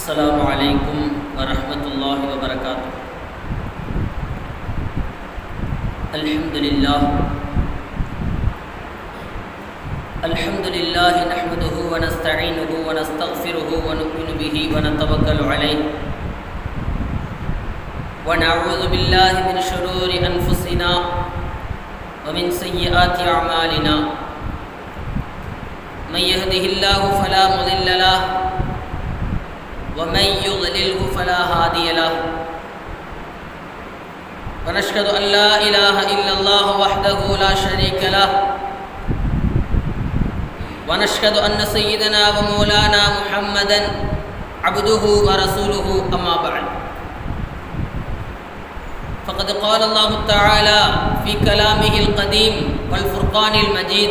السلام عليكم ورحمة الله وبركاته الحمد لله الحمد لله نحمده ونستعينه ونستغفره ونؤمن به ونتوكل عليه ونعوذ بالله من شرور أنفسنا ومن سيئات أعمالنا من يهده الله فلا مضل له ومن يضلله فلا هادي له ونشهد أن لا إله إلا الله وحده لا شريك له ونشهد أن سيدنا ومولانا محمدا عبده ورسوله أما بعد فقد قال الله تعالى في كلامه القديم والفرقان المجيد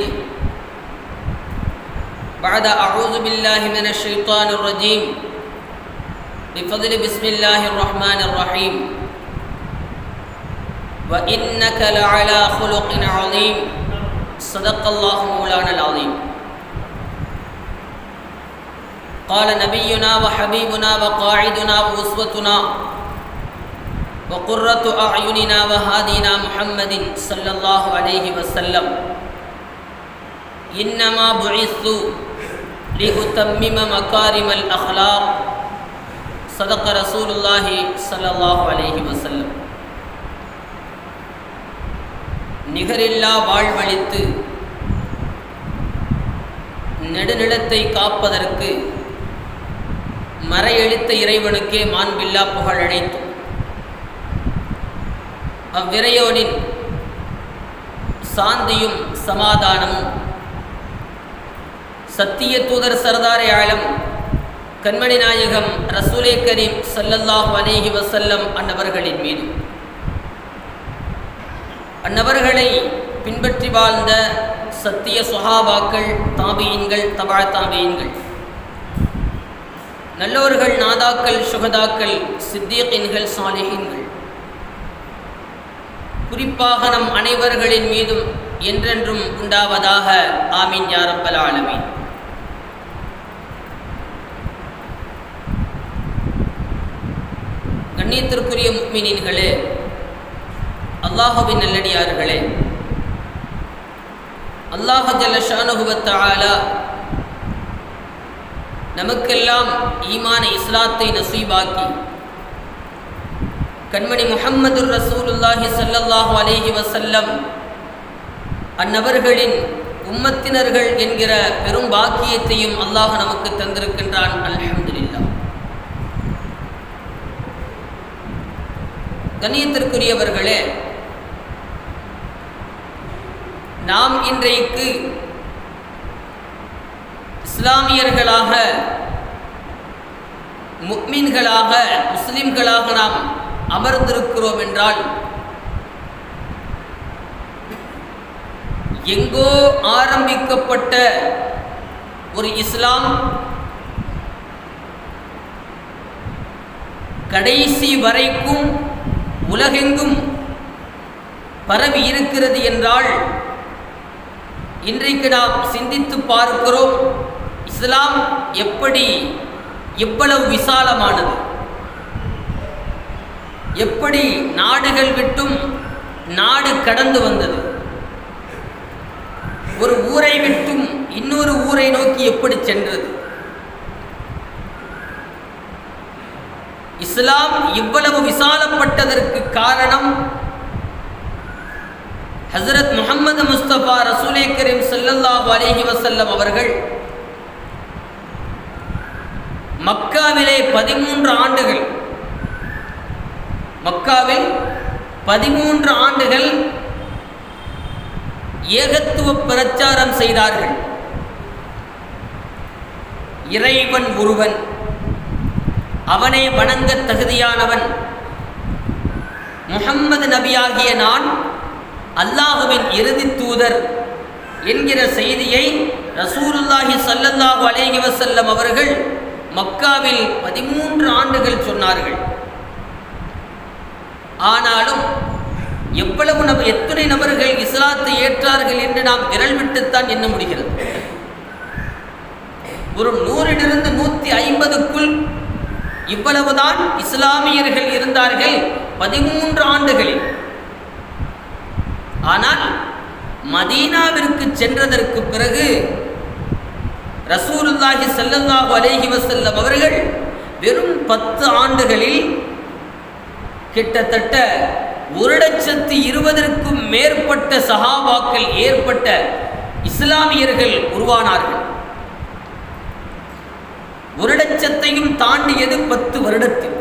بعد أعوذ بالله من الشيطان الرجيم بفضل بسم الله الرحمن الرحيم وإنك لعلى خلق عظيم صدق الله مولانا العظيم قال نبينا وحبيبنا وقاعدنا وأسوتنا وقرة أعيننا وهادينا محمد صلى الله عليه وسلم إنما بعثت لأتمم مكارم الأخلاق صدق رسول الله صلى الله عليه وسلم நிகரில்லா வாழ்வழித்து நெடுநிலத்தை காப்பதற்கு மறையளித்த இறைவனுக்கே மாண்பில்லா புகழ் அழைத்தோம் அவ்விரையோனின் சாந்தியும் சமாதானமும் சத்திய தூதர் சர்தாரே ஆலம் கண்மணி நாயகம் ரசூலே கரீம் சல்லல்லாஹ் அலேஹி வசல்லம் அன்னவர்களின் மீது அந்நபர்களை பின்பற்றி வாழ்ந்த சத்திய சுஹாபாக்கள் தாபியன்கள் தபா தாபியன்கள் நல்லோர்கள் நாதாக்கள் சுகதாக்கள் சித்தியக்கின்கள் சாலிஹின்கள் குறிப்பாக நம் அனைவர்களின் மீதும் என்றென்றும் உண்டாவதாக ஆமீன் யாரப்பல் ஆலமீன் கண்ணியத்திற்குரிய முக்மினின்களே அல்லாஹுவின் நல்லடியார்களே அல்லாஹ் ஜல்ல ஷானுகுவத்தாலா நமக்கெல்லாம் ஈமான இஸ்லாத்தை நசீபாக்கி கண்மணி முஹம்மது ரசூலுல்லாஹி சல்லல்லாஹு அலேஹி வசல்லம் அந்நபர்களின் உம்மத்தினர்கள் என்கிற பெரும் பாக்கியத்தையும் அல்லாஹ் நமக்கு தந்திருக்கின்றான் அல்ஹம்துலில்லா கண்ணியத்திற்குரியவர்களே நாம் இன்றைக்கு இஸ்லாமியர்களாக முக்மீன்களாக முஸ்லிம்களாக நாம் அமர்ந்திருக்கிறோம் என்றால் எங்கோ ஆரம்பிக்கப்பட்ட ஒரு இஸ்லாம் கடைசி வரைக்கும் உலகெங்கும் பரவி இருக்கிறது என்றால் இன்றைக்கு நாம் சிந்தித்து பார்க்கிறோம் இஸ்லாம் எப்படி எவ்வளவு விசாலமானது எப்படி நாடுகள் விட்டும் நாடு கடந்து வந்தது ஒரு ஊரை விட்டும் இன்னொரு ஊரை நோக்கி எப்படி சென்றது இஸ்லாம் இவ்வளவு விசாலப்பட்டதற்கு காரணம் ஹசரத் முகமது முஸ்தபா ரசூலே கரீம் சல்லல்லாஹு அலேஹி வசல்லம் அவர்கள் மக்காவிலே பதிமூன்று ஆண்டுகள் மக்காவில் பதிமூன்று ஆண்டுகள் ஏகத்துவ பிரச்சாரம் செய்தார்கள் இறைவன் ஒருவன் அவனை வணங்க தகுதியானவன் முகம்மது நபியாகிய நான் அல்லாஹுவின் இறுதி தூதர் என்கிற செய்தியை ரசூலுல்லாஹி சல்லல்லாஹு அலேஹி வசல்லம் அவர்கள் மக்காவில் பதிமூன்று ஆண்டுகள் சொன்னார்கள் ஆனாலும் எவ்வளவு நப எத்தனை நபர்கள் இஸ்லாத்தை ஏற்றார்கள் என்று நாம் விரல் விட்டுத்தான் எண்ண முடிகிறது ஒரு நூறிலிருந்து நூற்றி ஐம்பதுக்குள் இவ்வளவுதான் இஸ்லாமியர்கள் இருந்தார்கள் பதிமூன்று ஆண்டுகளில் ஆனால் மதீனாவிற்கு சென்றதற்கு பிறகு ரசூலுல்லாஹி ஸல்லல்லாஹு அலைஹி வஸல்லம் அவர்கள் வெறும் பத்து ஆண்டுகளில் கிட்டத்தட்ட ஒரு லட்சத்து இருபதற்கும் மேற்பட்ட சஹாபாக்கள் ஏற்பட்ட இஸ்லாமியர்கள் உருவானார்கள் ஒரு லட்சத்தையும் தாண்டியது பத்து வருடத்தில்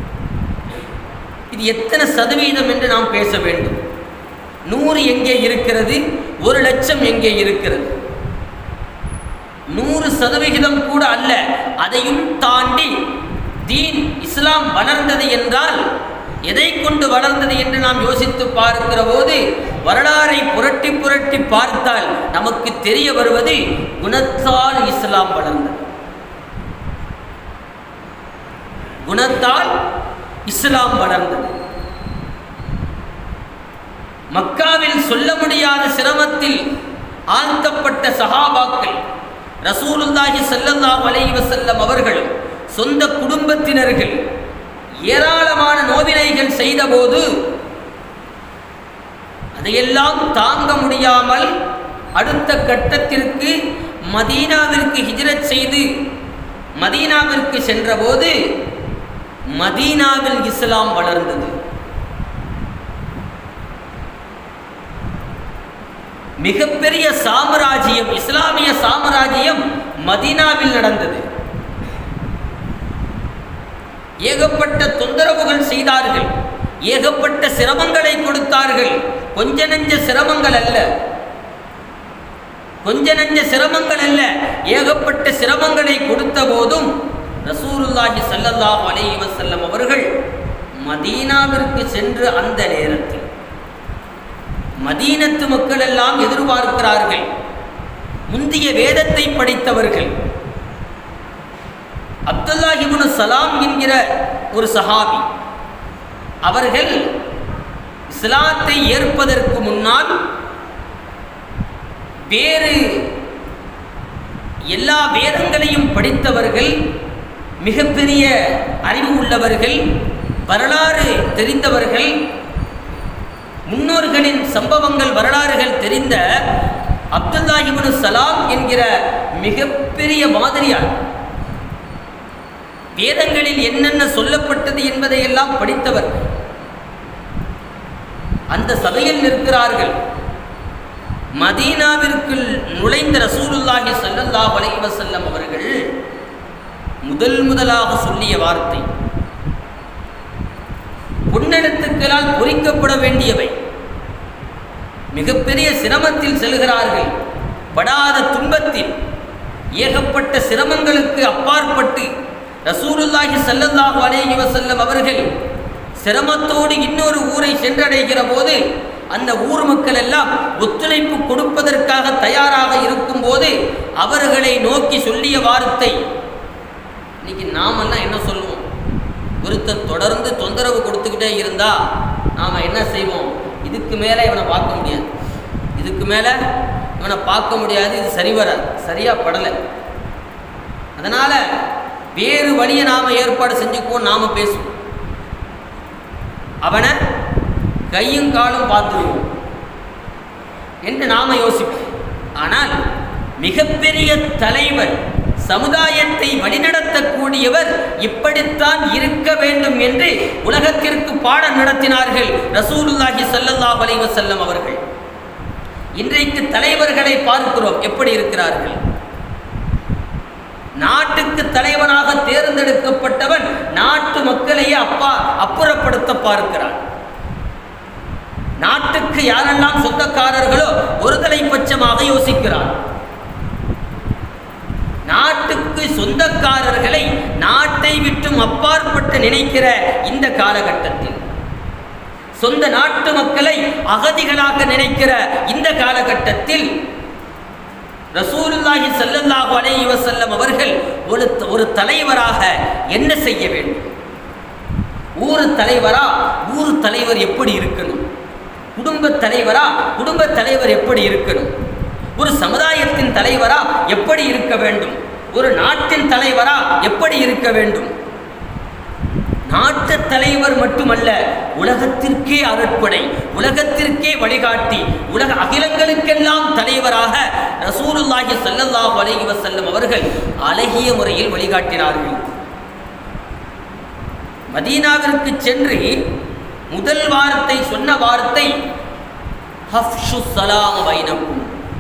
இது எத்தனை சதவீதம் என்று நாம் பேச வேண்டும் நூறு எங்கே இருக்கிறது ஒரு லட்சம் எங்கே இருக்கிறது நூறு சதவிகிதம் கூட அல்ல அதையும் தாண்டி தீன் இஸ்லாம் வளர்ந்தது என்றால் எதை கொண்டு வளர்ந்தது என்று நாம் யோசித்து பார்க்கிற போது வரலாறை புரட்டி புரட்டி பார்த்தால் நமக்கு தெரிய வருவது குணத்தால் இஸ்லாம் வளர்ந்தது குணத்தால் இஸ்லாம் வளர்ந்தது மக்காவில் சொல்ல முடியாத சிரமத்தில் ஆழ்த்தப்பட்ட சஹாபாக்கள் ரசூலுல்லாஹி ஸல்லல்லாஹு அலைஹி வஸல்லம் அவர்களும் சொந்த குடும்பத்தினர்கள் ஏராளமான நோவினைகள் செய்தபோது அதையெல்லாம் தாங்க முடியாமல் அடுத்த கட்டத்திற்கு மதீனாவிற்கு ஹிஜ்ரத் செய்து மதீனாவிற்கு சென்றபோது மதீனாவில் இஸ்லாம் வளர்ந்தது மிகப்பெரிய சாம்ராஜ்யம் இஸ்லாமிய சாம்ராஜ்யம் மதீனாவில் நடந்தது ஏகப்பட்ட தொந்தரவுகள் செய்தார்கள் ஏகப்பட்ட சிரமங்களை கொடுத்தார்கள் கொஞ்ச நெஞ்ச சிரமங்கள் அல்ல கொஞ்ச நெஞ்ச சிரமங்கள் அல்ல ஏகப்பட்ட சிரமங்களை கொடுத்த போதும் ரசூலுல்லாஹி ஸல்லல்லாஹு அலைஹி வஸல்லம் அவர்கள் மதீனாவிற்கு சென்று அந்த நேரத்தில் மதீனத்து மக்கள் எல்லாம் எதிர்பார்க்கிறார்கள் முந்திய வேதத்தை படித்தவர்கள் அப்துல்லா இப்னு சலாம் என்கிற ஒரு சஹாபி அவர்கள் இஸ்லாத்தை ஏற்பதற்கு முன்னால் வேறு எல்லா வேதங்களையும் படித்தவர்கள் மிகப்பெரிய அறிவு உள்ளவர்கள் வரலாறு தெரிந்தவர்கள் முன்னோர்களின் சம்பவங்கள் வரலாறுகள் தெரிந்த அப்துல்லா இப்னு சலாம் என்கிற மிகப்பெரிய மாதிரியார் வேதங்களில் என்னென்ன சொல்லப்பட்டது என்பதையெல்லாம் படித்தவர் அந்த சபையில் நிற்கிறார்கள் மதீனாவிற்குள் நுழைந்த ரசூலுல்லாஹி ஸல்லல்லாஹு அலைஹி வஸல்லம் அவர்கள் முதல் முதலாக சொல்லிய வார்த்தை பொன்னெழுத்துக்களால் பொறிக்கப்பட வேண்டியவை மிகப்பெரிய சிரமத்தில் செல்கிறார்கள் படாத துன்பத்தில் ஏகப்பட்ட சிரமங்களுக்கு அப்பாற்பட்டு ரசூலுல்லாஹி ஸல்லல்லாஹு அலைஹி வஸல்லம் அவர்கள் சிரமத்தோடு இன்னொரு ஊரை சென்றடைகிற போது அந்த ஊர் மக்கள் எல்லாம் ஒத்துழைப்பு கொடுப்பதற்காக தயாராக இருக்கும்போது அவர்களை நோக்கி சொல்லிய வார்த்தை இன்னைக்கு நாமெல்லாம் என்ன சொல்லுவோம் ஒருத்தர் தொடர்ந்து தொந்தரவு கொடுத்துக்கிட்டே இருந்தா நாம் என்ன செய்வோம் இதுக்கு மேலே இவனை பார்க்க முடியாது இதுக்கு மேலே இவனை பார்க்க முடியாது இது சரி வராது சரியாக படலை அதனால் வேறு வழியை நாம் ஏற்பாடு செஞ்சுக்குவோம் நாம் பேசுவோம் அவனை கையும் காலும் பார்த்துருவோம் என்று நாம் யோசிப்போம் ஆனால் மிகப்பெரிய தலைவர் சமுதாயத்தை வழிநடத்தக்கூடியவர் இப்படித்தான் இருக்க வேண்டும் என்று உலகத்திற்கு பாடம் நடத்தினார்கள் ரசூலுல்லாஹி ஸல்லல்லாஹு அலைஹி வஸல்லம் அவர்கள் இன்றைக்கு தலைவர்களை பார்க்கிறோம் எப்படி இருக்கிறார்கள் நாட்டுக்கு தலைவனாக தேர்ந்தெடுக்கப்பட்டவன் நாட்டு மக்களையே அப்பா அப்புறப்படுத்த பார்க்கிறான் நாட்டுக்கு யாரெல்லாம் சொந்தக்காரர்களோ ஒருதலை பட்சமாக யோசிக்கிறான் நாட்டுக்கு சொந்தக்காரர்களை நாட்டை விட்டும் அப்பாற்பட்டு நினைக்கிற இந்த காலகட்டத்தில் சொந்த நாட்டு மக்களை அகதிகளாக நினைக்கிற இந்த காலகட்டத்தில் ரசூலுல்லாஹி ஸல்லல்லாஹு அலைஹி வஸல்லம் அவர்கள் ஒரு ஒரு தலைவராக என்ன செய்ய வேண்டும் ஊர் தலைவரா ஊர் தலைவர் எப்படி இருக்கணும் குடும்ப தலைவரா குடும்ப தலைவர் எப்படி இருக்கணும் ஒரு சமுதாயத்தின் தலைவரா எப்படி இருக்க வேண்டும் ஒரு நாட்டின் தலைவரா எப்படி இருக்க வேண்டும் நாட்டு தலைவர் மட்டுமல்ல உலகத்திற்கே அருட்படை உலகத்திற்கே வழிகாட்டி உலக அகிலங்களுக்கெல்லாம் தலைவராக ரசூலுல்லாஹி ஸல்லல்லாஹு அலைஹி வஸல்லம் அவர்கள் அழகிய முறையில் வழிகாட்டினார்கள் மதீனாவிற்கு சென்று முதல் வார்த்தை சொன்ன வார்த்தை ஹஃப்ஷு சலாம் பைனக்கும்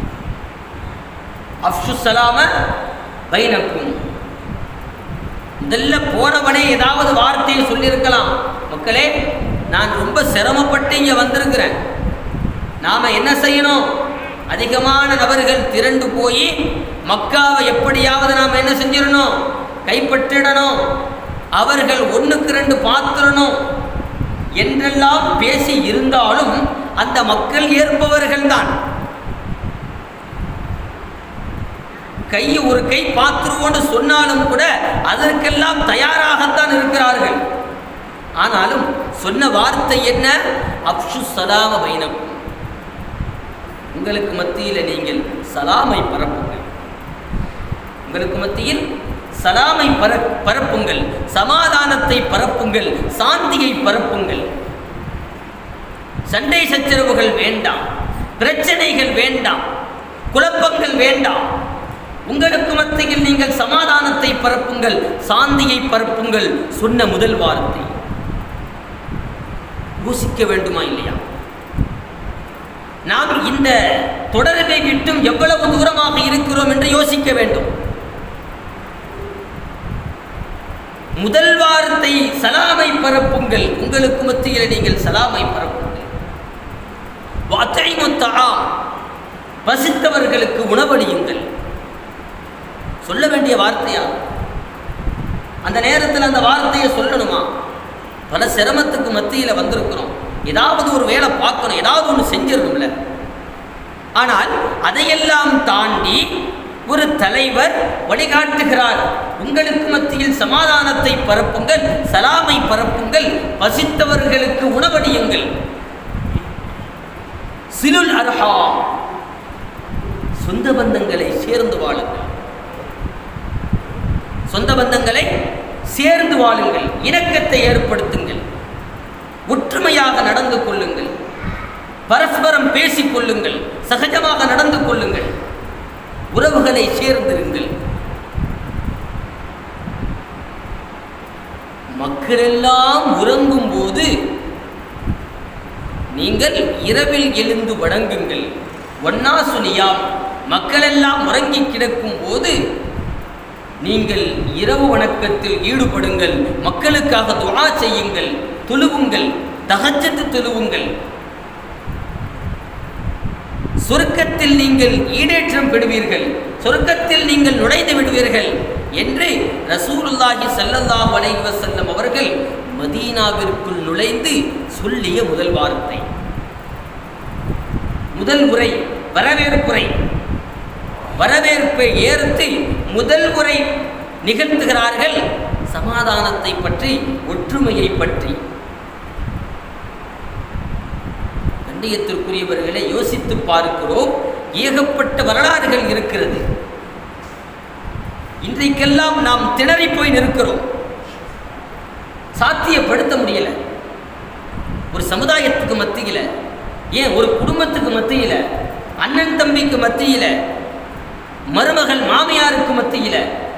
அஃப்ஷு சலாம பைனக்கும் முதல்ல போனவனே ஏதாவது வார்த்தையை சொல்லியிருக்கலாம் மக்களே நான் ரொம்ப சிரமப்பட்டு இங்கே வந்திருக்கிறேன் நாம் என்ன செய்யணும் அதிகமான நபர்கள் திரண்டு போய் மக்காவை எப்படியாவது நாம் என்ன செஞ்சிடணும் கைப்பற்றிடணும் அவர்கள் ஒன்றுக்கு ரெண்டு பார்த்துடணும் என்றெல்லாம் பேசி இருந்தாலும் அந்த மக்கள் ஏற்பவர்கள் தான் கை ஒரு கை பார்த்துருவோன்னு சொன்னாலும் கூட அதற்கெல்லாம் தயாராகத்தான் இருக்கிறார்கள் ஆனாலும் சொன்ன வார்த்தை என்ன அப்ஷு சலாம பைனம் உங்களுக்கு மத்தியில் நீங்கள் சலாமை பரப்புங்கள் உங்களுக்கு மத்தியில் சலாமை பர பரப்புங்கள் சமாதானத்தை பரப்புங்கள் சாந்தியை பரப்புங்கள் சண்டை சச்சரவுகள் வேண்டாம் பிரச்சனைகள் வேண்டாம் குழப்பங்கள் வேண்டாம் உங்களுக்கு மத்தியில் நீங்கள் சமாதானத்தை பரப்புங்கள் சாந்தியை பரப்புங்கள் சொன்ன முதல் வார்த்தை யோசிக்க வேண்டுமா இல்லையா நாம் இந்த தொடர்பை விட்டும் எவ்வளவு தூரமாக இருக்கிறோம் என்று யோசிக்க வேண்டும் முதல் வார்த்தை சலாமை பரப்புங்கள் உங்களுக்கு மத்தியில் நீங்கள் சலாமை பரப்புங்கள் வத்தைமுத்தஆம் பசித்தவர்களுக்கு உணவளியுங்கள் சொல்ல வேண்டிய வார்த்தையா அந்த நேரத்தில் அந்த வார்த்தையை சொல்லணுமா பல சிரமத்துக்கு மத்தியில் வந்திருக்கிறோம் ஏதாவது ஒரு வேலை பார்க்கணும் ஏதாவது ஒன்று செஞ்சிடணும்ல ஆனால் அதையெல்லாம் தாண்டி ஒரு தலைவர் வழிகாட்டுகிறார் உங்களுக்கு மத்தியில் சமாதானத்தை பரப்புங்கள் சலாமை பரப்புங்கள் பசித்தவர்களுக்கு உணவடியுங்கள் சிலுல் அர்ஹா சொந்த பந்தங்களை சேர்ந்து வாழுங்கள் சொந்த பந்தங்களை சேர்ந்து வாழுங்கள் இணக்கத்தை ஏற்படுத்துங்கள் ஒற்றுமையாக நடந்து கொள்ளுங்கள் பரஸ்பரம் பேசிக் கொள்ளுங்கள் சகஜமாக நடந்து கொள்ளுங்கள் உறவுகளை சேர்ந்திருங்கள் மக்களெல்லாம் உறங்கும் போது நீங்கள் இரவில் எழுந்து வணங்குங்கள் ஒன்னா சுனியாம் மக்களெல்லாம் உறங்கி கிடக்கும் போது நீங்கள் இரவு வணக்கத்தில் ஈடுபடுங்கள் மக்களுக்காக துஆ செய்யுங்கள் தொழுவுங்கள் தகஜத்து தொழுவுங்கள் சொர்க்கத்தில் நீங்கள் ஈடேற்றம் பெறுவீர்கள் சொர்க்கத்தில் நீங்கள் நுழைந்து விடுவீர்கள் என்று ரசூலுல்லாஹி ஸல்லல்லாஹு அலைஹி வஸல்லம் அவர்கள் மதீனாவிற்குள் நுழைந்து சொல்லிய முதல் வார்த்தை முதல் உரை வரவேற்புரை வரவேற்பை ஏற்று முதல் உரை நிகழ்த்துகிறார்கள் சமாதானத்தை பற்றி ஒற்றுமையை பற்றி கண்ணியத்திற்குரியவர்களை யோசித்து பார்க்கிறோம் ஏகப்பட்ட வரலாறுகள் இருக்கிறது இன்றைக்கெல்லாம் நாம் திணறி போய் நிற்கிறோம் சாத்தியப்படுத்த முடியல ஒரு சமுதாயத்துக்கு மத்தியில் ஏன் ஒரு குடும்பத்துக்கு மத்தியில் அண்ணன் தம்பிக்கு மத்தியில் மருமகள் மாமியாருக்கு மத்தியில்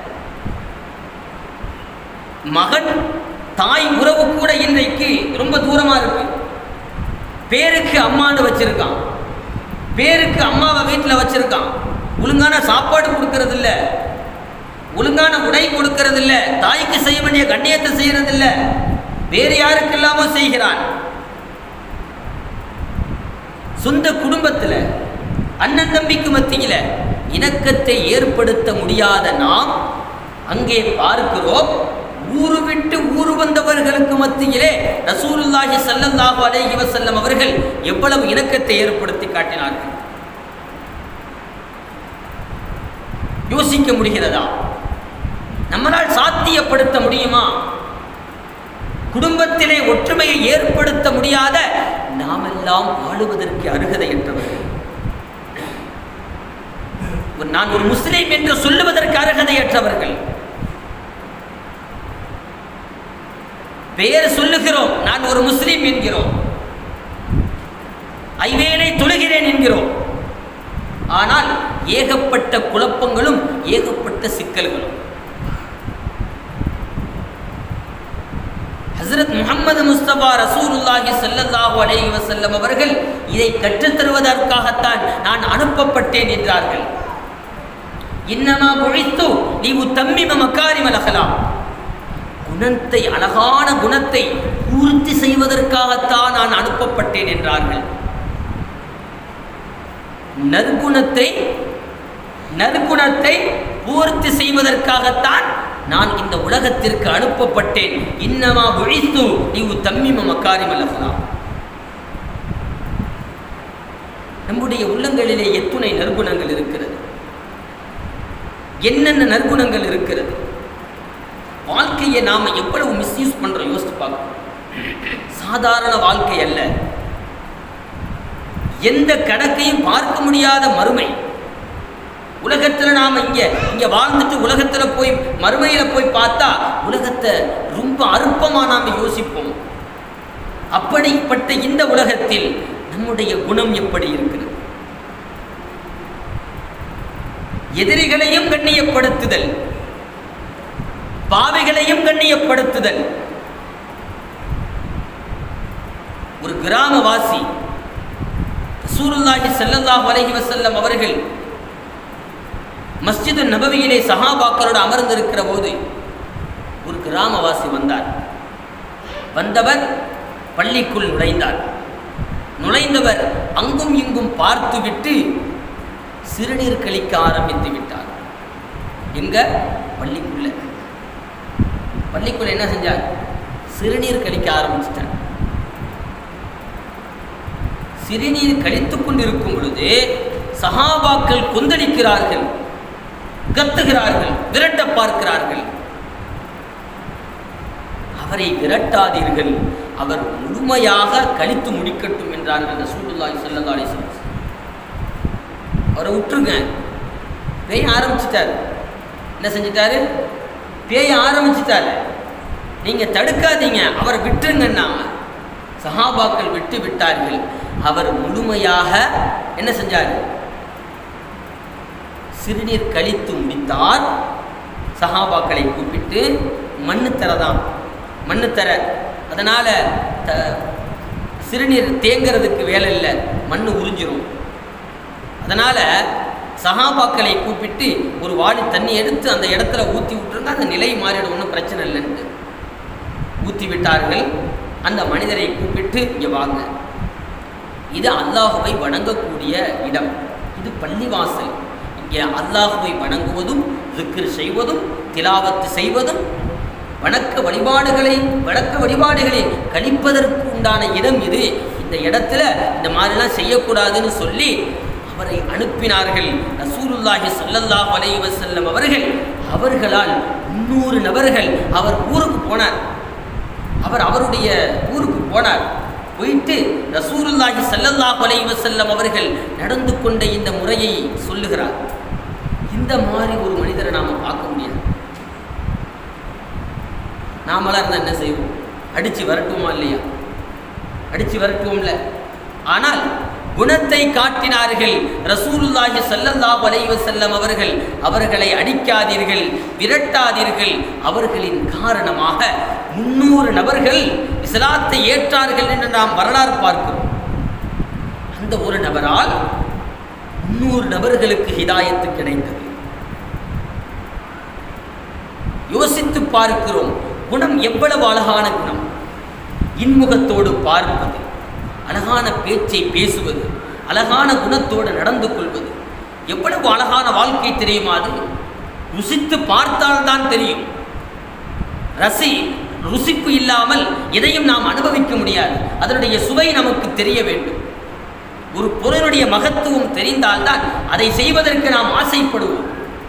மகன் தாய் உறவு கூட இன்றைக்கு ரொம்ப தூரமாக இருக்கு பேருக்கு அம்மான்னு வச்சிருக்கான் பேருக்கு அம்மாவை வீட்டில் வச்சிருக்கான் ஒழுங்கான சாப்பாடு கொடுக்கறது இல்ல ஒழுங்கான உடை கொடுக்கறது இல்ல தாய்க்கு செய்ய வேண்டிய கண்ணியத்தை செய்யறது இல்ல வேறு யாருக்கெல்லாமோ செய்கிறான் சொந்த குடும்பத்தில் அண்ணன் தம்பிக்கு மத்தியில் இணக்கத்தை ஏற்படுத்த முடியாத நாம் அங்கே பார்க்கிறோம் ஊரு விட்டு ஊரு வந்தவர்களுக்கு மத்தியிலே ரசூலுல்லாஹி ஸல்லல்லாஹு அலைஹி வஸல்லம் அவர்கள் எவ்வளவு இணக்கத்தை ஏற்படுத்தி காட்டினார்கள் யோசிக்க முடிகிறதா நம்மளால் சாத்தியப்படுத்த முடியுமா குடும்பத்திலே ஒற்றுமையை ஏற்படுத்த முடியாத நாமெல்லாம் வாழுவதற்கு அருகதையற்றவர்கள் ஒரு- நான் ஒரு முஸ்லீம் என்று சொல்லுவதற்கு அருகதையற்றவர்கள் பெயர் சொல்லுகிறோம் நான் ஒரு முஸ்லீம் என்கிறோம் ஐவேளை தொழுகிறேன் என்கிறோம் ஆனால் ஏகப்பட்ட குழப்பங்களும் ஏகப்பட்ட சிக்கல்களும் ஹசரத் முகமது முஸ்தபா ரசூலுல்லாஹி ஸல்லல்லாஹு அலைஹி வஸல்லம் அவர்கள் இதை கற்றுத் தருவதற்காகத்தான் நான் அனுப்பப்பட்டேன் என்றார்கள் இன்னமா புழித்து நீ தம்மிம மக்காரிமல் அகலாம் குணத்தை அழகான குணத்தை பூர்த்தி செய்வதற்காகத்தான் நான் அனுப்பப்பட்டேன் என்றார்கள் நற்குணத்தை நற்குணத்தை பூர்த்தி செய்வதற்காகத்தான் நான் இந்த உலகத்திற்கு அனுப்பப்பட்டேன் இன்னமா ஒழித்து நீவு தம்மிம மக்காரிமல் அகலாம் நம்முடைய உள்ளங்களிலே எத்துணை நற்குணங்கள் இருக்கிறது என்னென்ன நற்குணங்கள் இருக்கிறது வாழ்க்கையை நாம் எவ்வளவு மிஸ்யூஸ் பண்ணுறோம் யோசித்து பார்க்கணும் சாதாரண வாழ்க்கை அல்ல எந்த கணக்கையும் பார்க்க முடியாத மறுமை உலகத்தில் நாம் இங்கே இங்கே வாழ்ந்துட்டு உலகத்தில் போய் மறுமையில் போய் பார்த்தா உலகத்தை ரொம்ப அற்பமாக நாம் யோசிப்போம் அப்படிப்பட்ட இந்த உலகத்தில் நம்முடைய குணம் எப்படி இருக்கிறது எதிரிகளையும் கண்ணியப்படுத்துதல் பாவிகளையும் கண்ணியப்படுத்துதல் ஒரு கிராமவாசி ரசூலுல்லாஹி ஸல்லல்லாஹு அலைஹி வஸல்லம் அவர்கள் மஸ்ஜிது நபவியிலே சஹாபாக்களோடு அமர்ந்திருக்கிற போது ஒரு கிராமவாசி வந்தார் வந்தவர் பள்ளிக்குள் நுழைந்தார் நுழைந்தவர் அங்கும் இங்கும் பார்த்துவிட்டு சிறுநீர் கழிக்க ஆரம்பித்து விட்டார் எங்க பள்ளிக்குள்ள பள்ளிக்குள்ள என்ன செஞ்சார் சிறுநீர் கழிக்க ஆரம்பிச்சிட்டார் சிறுநீர் கழித்துக் கொண்டிருக்கும் பொழுது சஹாபாக்கள் கொந்தளிக்கிறார்கள் கத்துகிறார்கள் விரட்ட பார்க்கிறார்கள் அவரை விரட்டாதீர்கள் அவர் முழுமையாக கழித்து முடிக்கட்டும் என்றார்கள் ரசூலுல்லாஹி ஸல்லல்லாஹு அலைஹி வஸல்லம் அவரை விட்டுருங்க பேய ஆரம்பிச்சிட்டாரு என்ன செஞ்சிட்டாரு பேய ஆரம்பிச்சிட்டாரு நீங்க தடுக்காதீங்க அவரை விட்டுருங்கன்னா சஹாபாக்கள் விட்டு விட்டார்கள் அவர் முழுமையாக என்ன செஞ்சார் சிறுநீர் கழித்து முடித்தார் சஹாபாக்களை கூப்பிட்டு மண்ணு தரதான் மண்ணு தர அதனால் த சிறுநீர் தேங்கிறதுக்கு வேலை இல்லை மண் உறிஞ்சிரும் அதனால் சஹாபாக்களை கூப்பிட்டு ஒரு வாளி தண்ணி எடுத்து அந்த இடத்துல ஊற்றி விட்டுருங்க அந்த நிலை மாறிடும் ஒன்றும் பிரச்சனை இல்லைன்ட்டு ஊற்றி விட்டார்கள் அந்த மனிதரை கூப்பிட்டு இங்கே வாங்க இது அல்லாஹுவை வணங்கக்கூடிய இடம் இது பள்ளிவாசல் இங்கே அல்லாஹுவை வணங்குவதும் zikr செய்வதும் திலாவத்து செய்வதும் வணக்க வழிபாடுகளை வணக்க வழிபாடுகளை கழிப்பதற்கு உண்டான இடம் இது இந்த இடத்துல இந்த மாதிரிலாம் செய்யக்கூடாதுன்னு சொல்லி அவரை அனுப்பினார்கள் ரசூலுல்லாஹி ஸல்லல்லாஹு அலைஹி வஸல்லம் அவர்கள் அவர்களால் முன்னூறு நபர்கள் அவர் ஊருக்கு போனார் அவர் அவருடைய ஊருக்கு போனார் போயிட்டு ரசூலுல்லாஹி ஸல்லல்லாஹு அலைஹி வஸல்லம் அவர்கள் நடந்து கொண்ட இந்த முறையை சொல்லுகிறார் இந்த மாதிரி ஒரு மனிதரை நாம பார்க்க முடியாது நாமளாக இருந்தால் என்ன செய்வோம் அடித்து வரட்டுமா இல்லையா அடித்து வரட்டுவோம்ல ஆனால் குணத்தை காட்டினார்கள் ரசூலுல்லாஹி ஸல்லல்லாஹு அலைஹி வஸல்லம் அவர்கள் அவர்களை அடிக்காதீர்கள் விரட்டாதீர்கள் அவர்களின் காரணமாக முன்னூறு நபர்கள் இஸ்லாத்தை ஏற்றார்கள் என்று நாம் வரலாறு பார்க்கிறோம் அந்த ஒரு நபரால் முன்னூறு நபர்களுக்கு ஹிதாயத்து கிடைத்தது யோசித்து பார்க்கிறோம் குணம் எவ்வளவு அழகான குணம் இன்முகத்தோடு பார்ப்பது அழகான பேச்சை பேசுவது அழகான குணத்தோடு நடந்து கொள்வது எவ்வளவு அழகான வாழ்க்கை தெரியுமா அது ருசித்து பார்த்தால்தான் தெரியும் ரசி ருசிப்பு இல்லாமல் எதையும் நாம் அனுபவிக்க முடியாது அதனுடைய சுவை நமக்கு தெரிய வேண்டும் ஒரு பொருளுடைய மகத்துவம் தெரிந்தால்தான் அதை செய்வதற்கு நாம் ஆசைப்படுவோம்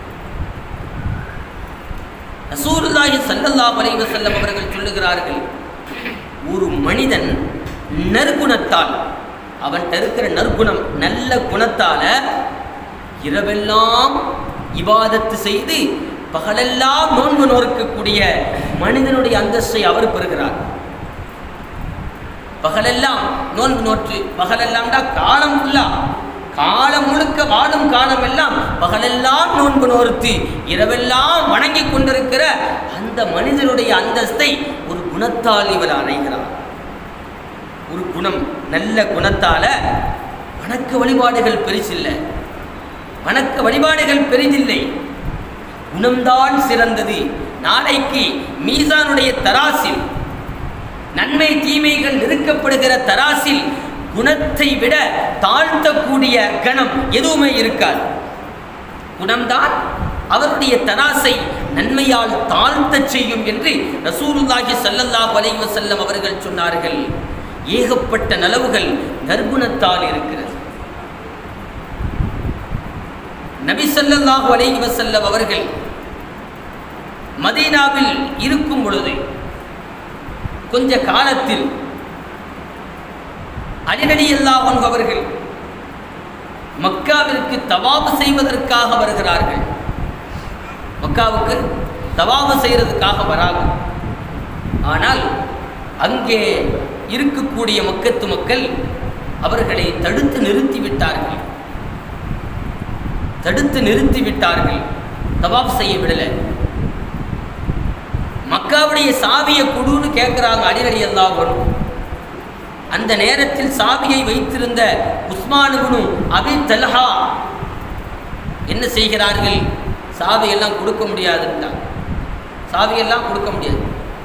ரசூலுல்லாஹி ஸல்லல்லாஹு அலைஹி வஸல்லம் அவர்கள் சொல்லுகிறார்கள் ஒரு மனிதன் நற்குணத்தால் அவன்கிட்ட இருக்கிற நற்குணம் நல்ல குணத்தால இரவெல்லாம் இபாதத்து செய்து பகலெல்லாம் நோன்பு நோக்கக்கூடிய மனிதனுடைய அந்தஸ்தை அவர் பெறுகிறார் பகலெல்லாம் நோன்பு நோற்று பகலெல்லாம்டா காலம் ஃபுல்லா காலம் முழுக்க வாழும் காலம் எல்லாம் பகலெல்லாம் நோன்பு நோர்த்து இரவெல்லாம் வணங்கி கொண்டிருக்கிற அந்த மனிதனுடைய அந்தஸ்தை ஒரு குணத்தால் இவர் அடைகிறார் ஒரு குணம் நல்ல குணத்தால வணக்க வழிபாடுகள் பெரிசில்லை வணக்க வழிபாடுகள் பெரிதில்லை குணம்தான் சிறந்தது நாளைக்கு மீசானுடைய தராசில் நன்மை தீமைகள் நிறுக்கப்படுகிற தராசில் குணத்தை விட தாழ்த்தக்கூடிய கணம் எதுவுமே இருக்காது குணம்தான் அவருடைய தராசை நன்மையால் தாழ்த்தச் செய்யும் என்று ரசூலுல்லாஹி ஸல்லல்லாஹு அலைஹி வஸல்லம் அவர்கள் சொன்னார்கள் ஏகப்பட்ட நலவுகள் நற்குணத்தால் இருக்கிறது நபி ஸல்லல்லாஹு அலைஹி வஸல்லம் அவர்கள் மதீனாவில் இருக்கும் பொழுது கொஞ்ச காலத்தில் அடிநடி அல்லாஹ் அவர்கள் மக்காவிற்கு தவாபு செய்வதற்காக வருகிறார்கள் மக்காவுக்கு தவாபு செய்கிறதுக்காக வராங்க ஆனால் அங்கே இருக்கக்கூடிய மக்கத்து மக்கள் அவர்களை தடுத்து நிறுத்தி விட்டார்கள் தடுத்து நிறுத்தி விட்டார்கள் தவாப் செய்ய விடலை மக்காவுடைய சாவியை குடுன்னு கேட்குறாங்க அடிநடி அல்லாஹ் அந்த நேரத்தில் சாவியை வைத்திருந்த உஸ்மானுகுனு அபி தல்ஹா என்ன செய்கிறார்கள் சாவியெல்லாம் கொடுக்க முடியாதுன்னா சாவியெல்லாம் கொடுக்க முடியாது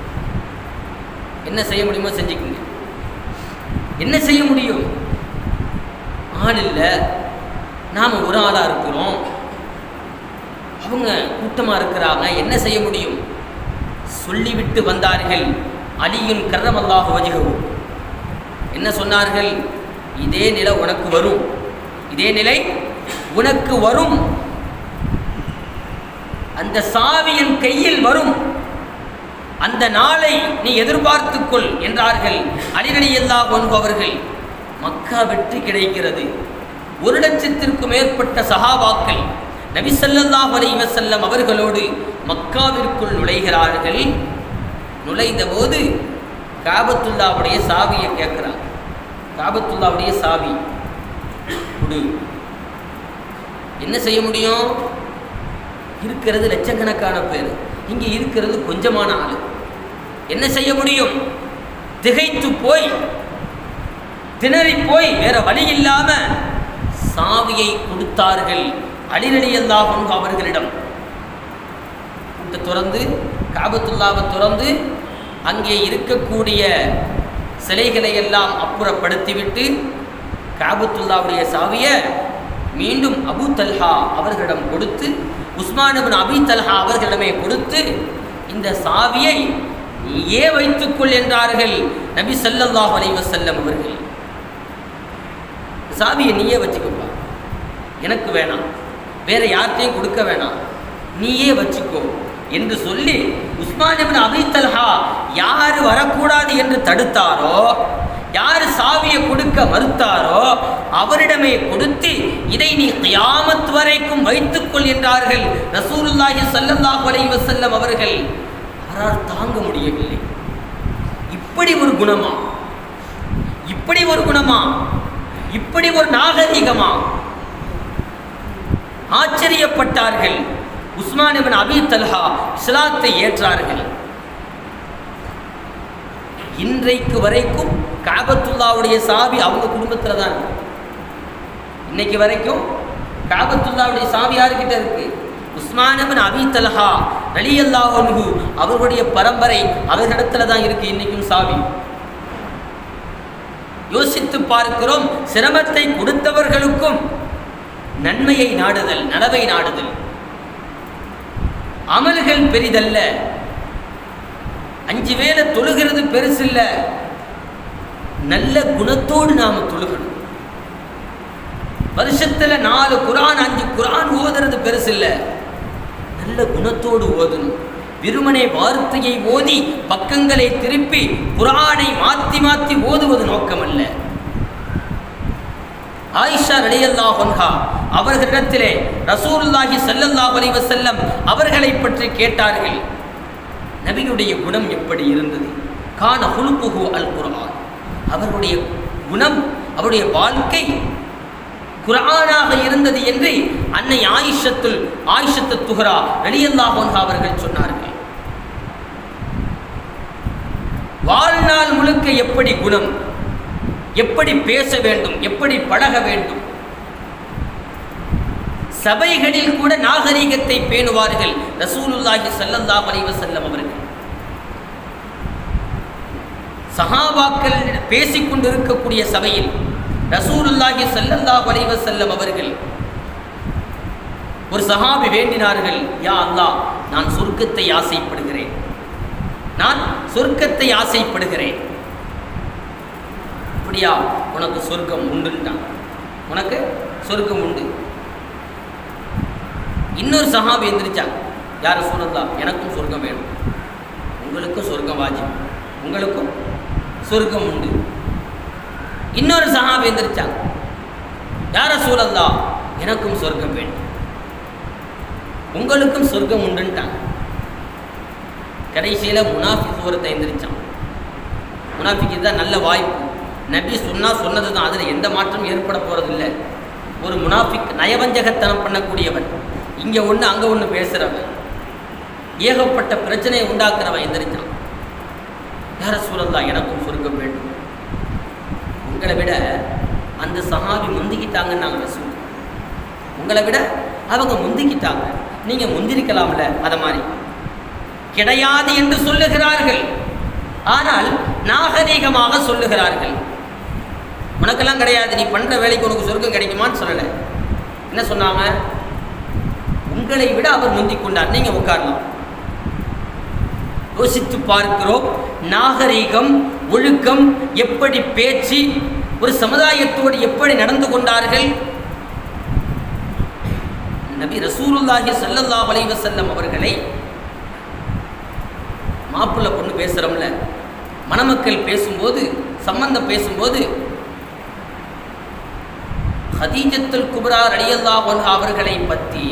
என்ன செய்ய முடியுமோ செஞ்சுக்கோங்க என்ன செய்ய முடியும் ஆள் இல்லை நாம் ஒரு ஆளாக இருக்கிறோம் அவங்க கூட்டமாக இருக்கிறாங்க என்ன செய்ய முடியும் சொல்லிவிட்டு வந்தார்கள் அலியுன் கர்ரமல்லாஹு வஜகவு என்ன சொன்னார்கள் இதே நிலை உனக்கு வரும் இதே நிலை உனக்கு வரும் அந்த சாவியின் கையில் வரும் அந்த நாளை நீ எதிர்பார்த்துக்கொள் என்றார்கள் அடிநடி எல்லா அவர்கள் மக்கா வெற்றி கிடைக்கிறது ஒரு லட்சத்திற்கு மேற்பட்ட சஹாபாக்கள் நபி ஸல்லல்லாஹு அலைஹி வஸல்லம் அவர்களோடு மக்காவிற்குள் நுழைகிறார்கள் நுழைந்த போது காபத்துல்லாவுடைய சாவியை கேட்குறாங்க காபத்துல்லாவுடைய சாவி கொடு என்ன செய்ய முடியும் இருக்கிறது லட்சக்கணக்கான பேர் இங்கே இருக்கிறது கொஞ்சமான ஆள் என்ன செய்ய முடியும் திகைத்து போய் திணறி போய் வேற வழி இல்லாம சாவியை கொடுத்தார்கள் அடிநடியல்லாகும் அவர்களிடம் கூட்ட துறந்து காபத்துல்லாவை துறந்து அங்கே இருக்கக்கூடிய சிலைகளை எல்லாம் அப்புறப்படுத்திவிட்டு காபத்துல்லாவுடைய சாவியை மீண்டும் அபு தல்ஹா அவர்களிடம் கொடுத்து உஸ்மானபின் அபி தல்ஹா அவர்களிடமே கொடுத்து இந்த சாவியை நீயே வைத்துக்கொள் என்றார்கள் நபி ஸல்லல்லாஹு அலைஹி வஸல்லம் அவர்கள் சாவியை நீயே வச்சுக்கப்பா எனக்கு வேணாம் வேற யார்கிட்டையும் கொடுக்க வேணாம் நீயே வச்சுக்கோ என்று சொல்லி உஸ்மானிபின் அபி தல்ஹா யார் வரக்கூடாது என்று தடுத்தாரோ யார் சாவியை கொடுக்க மறுத்தாரோ அவரிடமே கொடுத்து இதை நீ கியாமத் வரைக்கும் வைத்துக்கொள் என்றார்கள் ரசூலுல்லாஹி ஸல்லல்லாஹு அலைஹி வஸல்லம் அவர்கள் அவரால் தாங்க முடியவில்லை இப்படி ஒரு குணமா இப்படி ஒரு குணமா இப்படி ஒரு நாகரிகமா ஆச்சரியப்பட்டார்கள் உஸ்மான் இப்னு அபி தல்ஹா இஸ்லாத்தை ஏற்றார்கள் இன்றைக்கு வரைக்கும் காபத்துல்லாவுடைய சாவி அவங்க குடும்பத்தில் தான் இருக்கு இன்னைக்கு வரைக்கும் காபத்துல்லாவுடைய சாவி யாருக்கிட்ட இருக்கு உஸ்மான் இப்னு அபி தல்ஹா ரலியல்லாஹு அன்ஹு அவர்களுடைய பரம்பரை அவர்களிடத்துல தான் இருக்கு இன்னைக்கும் சாவி யோசித்து பார்க்கிறோம் சிரமத்தை கொடுத்தவர்களுக்கும் நன்மையை நாடுதல் நலவை நாடுதல் அமல்கள் பெரிதல்ல அஞ்சு வேளை தொழுகிறது பெருசில்ல நல்ல குணத்தோடு நாம தொழுகணும் வருஷத்துல நாலு குரான் அஞ்சு குரான் ஓதுறது பெருசில்ல நல்ல குணத்தோடு ஓதணும் விருமனை வார்த்தையை ஓதி பக்கங்களை திருப்பி குரானை மாத்தி மாத்தி ஓதுவது நோக்கமல்ல ஆயிஷா ரலியல்லாஹு அன்ஹா அவர்களிடத்திலே ரசூலுல்லாஹி ஸல்லல்லாஹு அலைஹி வஸல்லம் அவர்களை பற்றி கேட்டார்கள் நபியுடைய குணம் எப்படி இருந்தது கான ஹுலுக்குஹு அல் குர்ஆன் அவருடைய குணம் அவருடைய வாழ்க்கை குர்ஆனாக இருந்தது என்று அன்னை ஆயிஷத்துல் ஆயிஷத்து துஹரா ரலியல்லாஹு அன்ஹா அவர்கள் சொன்னார்கள் வாழ்நாள் முழுக்க எப்படி குணம் எப்படி பேச வேண்டும் எப்படி பழக வேண்டும் சபைகளில் கூட நாகரிகத்தை பேணுவார்கள் ரசூலுல்லாஹி ஸல்லல்லாஹு அலைஹி வஸல்லம் அவர்கள் சஹாபாக்கள் பேசிக் கொண்டிருக்கக்கூடிய சபையில் ரசூலுல்லாஹி ஸல்லல்லாஹு அலைஹி வஸல்லம் அவர்கள் ஒரு சஹாபி வேண்டினார்கள் யா அல்லாஹ் நான் சொர்க்கத்தை ஆசைப்படுகிறேன் நான் சொர்க்கத்தை ஆசைப்படுகிறேன் அப்படியா உனக்கு சொர்க்கம் உண்டுன்ட்டான் உனக்கு சொர்க்கம் உண்டு இன்னொரு சஹாபி எந்திரிச்சாங்க யார் சொல்லலாம் எனக்கும் சொர்க்கம் வேணும் உங்களுக்கும் சொர்க்கம் வாஜிப் உங்களுக்கும் சொர்க்கம் உண்டு இன்னொரு சஹாபி எந்திரிச்சாங்க யார சூழல்லா எனக்கும் சொர்க்கம் வேண்டும் உங்களுக்கும் சொர்க்கம் உண்டுன்ட்டாங்க கடைசியில் முனாஃபிக் ஒருத்தன் எந்திரிச்சான் முனாஃபிக்கு தான் நல்ல வாய்ப்பு நபி சொன்னால் சொன்னது தான் அதில் எந்த மாற்றமும் ஏற்பட போகிறதில்ல ஒரு முனாஃபிக் நயவஞ்சகத்தனம் பண்ணக்கூடியவன் இங்கே ஒன்று அங்கே ஒன்று பேசுகிறவன் ஏகப்பட்ட பிரச்சனையை உண்டாக்குறவன் எந்திரிச்சான் யார சூழல்லா எனக்கும் சொர்க்கம் வேண்டும் உங்களை விட அந்த சஹாபி முந்திக்கிட்டாங்கன்னு நாங்கள் ரசூல் உங்களை விட அவங்க முந்திக்கிட்டாங்க நீங்கள் முந்திரிக்கலாம்ல அதை மாதிரி கிடையாது என்று சொல்லுகிறார்கள் ஆனால் நாகரீகமாக சொல்லுகிறார்கள் உனக்கெல்லாம் கிடையாது நீ பண்ணுற வேலைக்கு உனக்கு சொர்க்கம் கிடைக்குமான்னு சொல்லலை என்ன சொன்னாங்க உங்களை விட அவர் முந்திக் கொண்டார் நீங்கள் உட்காரலாம் யோசித்து பார்க்கிறோம் நாகரீகம் ஒழுக்கம் எப்படி பேச்சு ஒரு சமுதாயத்தோடு எப்படி நடந்து கொண்டார்கள் நபி ரசூலுல்லாஹி ஸல்லல்லாஹு அலைஹி வஸல்லம் அவர்களை மாப்பிள்ளை பொண்ணு பேசுகிறோம்ல மணமக்கள் பேசும்போது சம்பந்தம் பேசும்போது ஹதீஜத்துல் குப்ரா ரலியல்லாஹு அன்ஹா அவர்களை பற்றி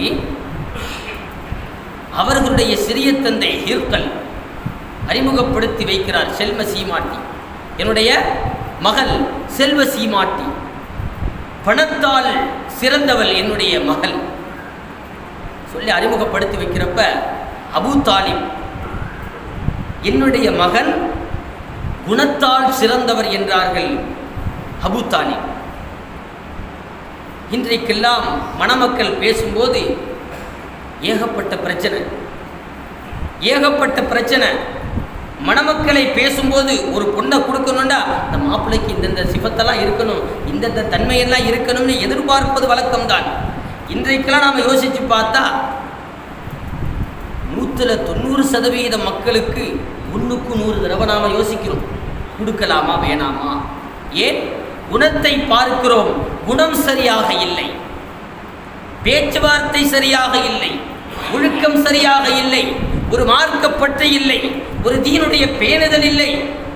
அவர்களுடைய சிறிய தந்தை ஹீர்கல் அறிமுகப்படுத்தி வைக்கிறார் செல்வ சீமாட்டி என்னுடைய மகள் செல்வ சீமாட்டி பணத்தால் சிறந்தவள் என்னுடைய மகள் சொல்லி அறிமுகப்படுத்தி வைக்கிறப்ப அபூ தாலிப் என்னுடைய மகன் குணத்தால் சிறந்தவர் என்றார்கள் அபு தாலிப் இன்றைக்கெல்லாம் மணமக்கள் பேசும்போது ஏகப்பட்ட பிரச்சனை ஏகப்பட்ட பிரச்சனை மணமக்களை பேசும்போது ஒரு பொண்ணை கொடுக்கணும்டா இந்த மாப்பிள்ளைக்கு இந்தந்த சிபத்தெல்லாம் இருக்கணும் இந்தந்த தன்மையெல்லாம் இருக்கணும்னு எதிர்பார்ப்பது வழக்கம்தான் இன்றைக்கெல்லாம் நாம் யோசித்து பார்த்தா நூற்றில் தொண்ணூறு சதவீத மக்களுக்கு ஒன்றுக்கு நூறு தடவை நாம் யோசிக்கிறோம் கொடுக்கலாமா வேணாமா ஏன் குணத்தை பார்க்கிறோம் குணம் சரியாக இல்லை பேச்சுவார்த்தை சரியாக இல்லை ஒழுக்கம் சரியாக இல்லை ஒரு மார்க்கப்பற்று இல்லை ஒரு தீனுடைய பேணுதல் இல்லை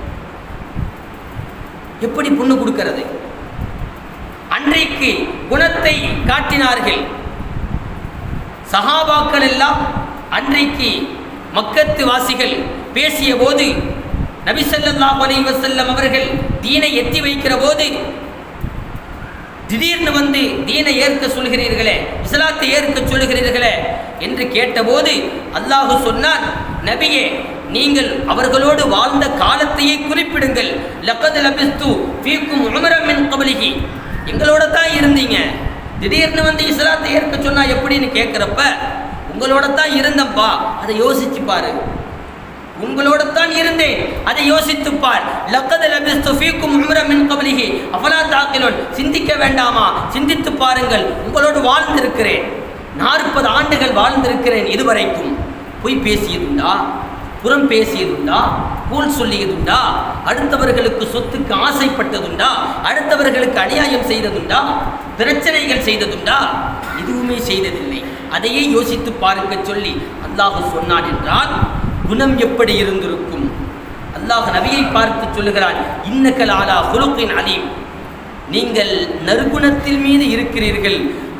எப்படி பொண்ணு கொடுக்கிறது அன்றைக்கு குணத்தை காட்டினார்கள் சஹாபாக்கள் எல்லாம் அன்றைக்கு மக்கத்து வாசிகள் பேசிய போது நபி ஸல்லல்லாஹு அலைஹி வஸல்லம் அவர்கள் தீனை எத்தி வைக்கிற போது திடீர்னு வந்து தீனை ஏற்க சொல்கிறீர்களே இஸ்லாத்தை ஏற்க சொல்கிறீர்களே என்று கேட்டபோது அல்லாஹு சொன்னான் நபியே நீங்கள் அவர்களோடு வாழ்ந்த காலத்தையே குறிப்பிடுங்கள் லக்கத் லபிஸ்து ஃபீக்கும் உமரம் மின் கபலிகி எங்களோட தான் இருந்தீங்க திடீர்னு வந்து இஸ்லாத்தை ஏற்க சொன்னா எப்படின்னு கேட்குறப்ப உங்களோட தான் இருந்தப்பா அதை யோசிச்சு பாரு உங்களோட தான் இருந்தேன் அதை யோசித்துப் பார் லக்கத் லபிஸ்து ஃபீக்கும் உம்ரம் மின் கப்லிஹி அஃபலா தாக்கிலோன் சிந்திக்க வேண்டாமா சிந்தித்து பாருங்கள் உங்களோடு வாழ்ந்திருக்கிறேன் நாற்பது ஆண்டுகள் வாழ்ந்திருக்கிறேன் இதுவரைக்கும் பொய் பேசியதுண்டா புறம் பேசியதுண்டா கூல் சொல்லியதுண்டா அடுத்தவர்களுக்கு சொத்துக்கு ஆசைப்பட்டதுண்டா அடுத்தவர்களுக்கு அநியாயம் செய்ததுண்டா பிரச்சனைகள் செய்ததுண்டா எதுவுமே செய்ததில்லை அதையே யோசித்து பாருங்க சொல்லி அல்லாஹ் சொன்னான் என்றால் குணம் எப்படி இருந்திருக்கும் அல்லாஹ் நபியை பார்த்து சொல்லுகிறான் இன்னக்கல் ஆலா ஹுலுக்கின் அலீம் நீங்கள் நற்குணத்தில் மீது இருக்கிறீர்கள்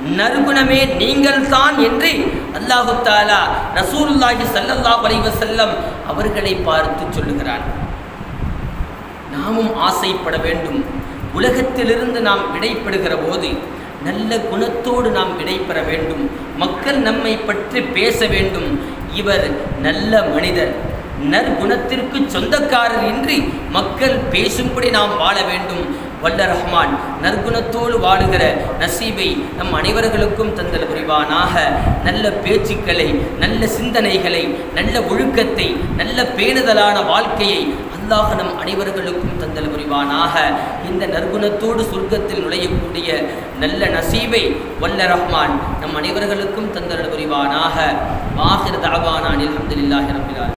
நறுகுணமே நீங்கள் தான் என்று அல்லாஹு தாலா ரசூலுல்லாஹி ஸல்லல்லாஹு அலைஹி வஸல்லம் அவர்களை பார்த்து சொல்லுகிறான் நாமும் ஆசைப்பட வேண்டும் உலகத்திலிருந்து நாம் விடைபெறுகிற போது நல்ல குணத்தோடு நாம் விடைபெற வேண்டும் மக்கள் நம்மை பற்றி பேச வேண்டும் இவர் நல்ல மனிதர் நற்குணத்திற்கு சொந்தக்காரர் இன்றி மக்கள் பேசும்படி நாம் வாழ வேண்டும் வல்ல ரஹ்மான் நற்குணத்தோடு வாழுகிற நசீபை நம் அனைவர்களுக்கும் தந்தல் புரிவானாக நல்ல பேச்சுக்களை நல்ல சிந்தனைகளை நல்ல ஒழுக்கத்தை நல்ல பேணுதலான வாழ்க்கையை அல்லாஹ் நம் அனைவர்களுக்கும் தந்தல் புரிவானாக இந்த நற்குணத்தோடு சொர்க்கத்தில் நுழையக்கூடிய நல்ல நசீபை வல்ல ரஹ்மான் நம் அனைவர்களுக்கும் தந்தல் புரிவானாக ஆஹிர் தாவானான் அல்ஹம்துலில்லாஹி ரப்பில் ஆலமீன்